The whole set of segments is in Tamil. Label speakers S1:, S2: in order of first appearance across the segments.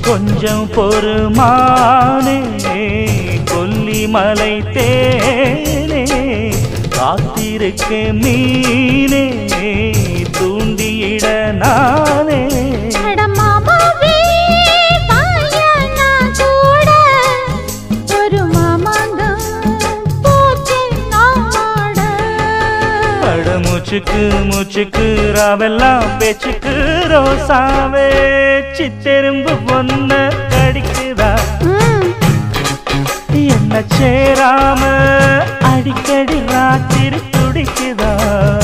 S1: கொஞ்சம் பொறுமானே கொல்லிமலை தேனே காத்திருக்க மீனே தூண்டியிட நானே
S2: அட மாமாவே, வாயா நான் கூட. ஒரு மாமாங்கம் போச்சு நாட.
S1: அட மூச்சுக்கு மூச்சுக்கு ராவெல்லாம் பேச்சுக்கு ரோசாவே சித்தெரும்பு பொண்ண கடிக்குதா
S2: ம்,
S1: என்ன சேராம அடிக்கடி ராத்திரி துடிக்குதா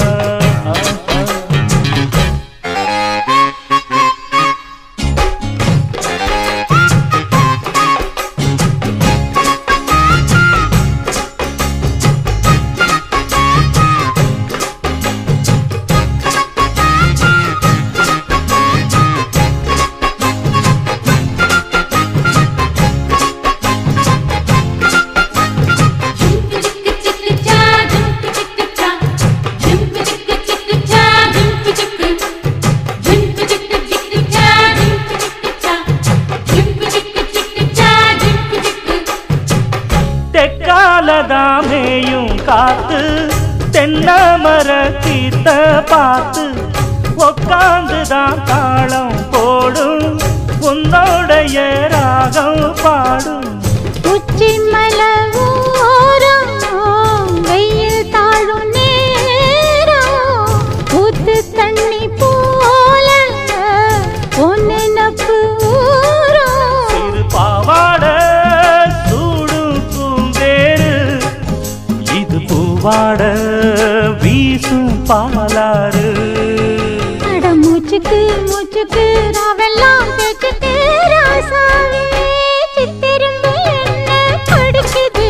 S1: தெக்காலதாமேயும் காத்து தென்னமர தீத்த பார்த்து உக்காந்துதான் தாளம் போடும் உன்னோடைய ராகம் பாடும்
S2: உச்சி மலை ஓரம் வெயில் தாழும் நேரம் ஊத்து தண்ணி போல ஒன்னு நப்பு ஊரும்
S1: சிறு பாவாட சூடும் பூந்தேரு இது பூவாட வீசும் பாலாறு
S2: அட மூச்சுக்கு மூச்சுக்கு ராவெல்லாம் பேச்சுக்கு ராசாவே சித்திரும்பு என்ன படிக்குது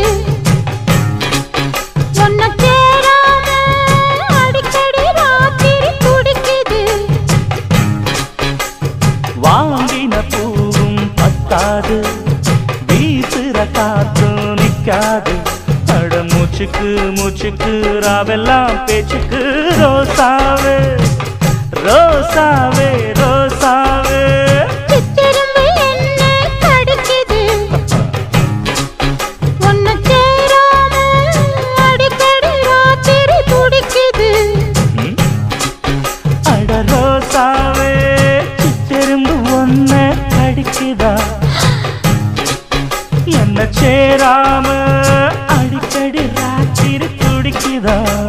S2: ஒன்ன சேராம அடிக்கடி ராத்திரி குடிக்குது
S1: வாங்கின பூவும் பத்தாது வீசுற காத்தும் நிக்காது அட மூச்சுக்கு மூச்சுக்கு ராவெல்லாம் பேச்சுக்கு ரோசாவே ரோசாவே ரோசாவே
S2: சித்திரும்பு என்ன படிக்குது ஒன்ன சேராம அடிக்கடி ராத்திரி குடிக்குது
S1: ம்? அட ரோசாவே சித்தெரும்பு ஒன்ன கடிக்குதா என்ன சேராம அடிக்கடி ராத்திரி துடிக்குதா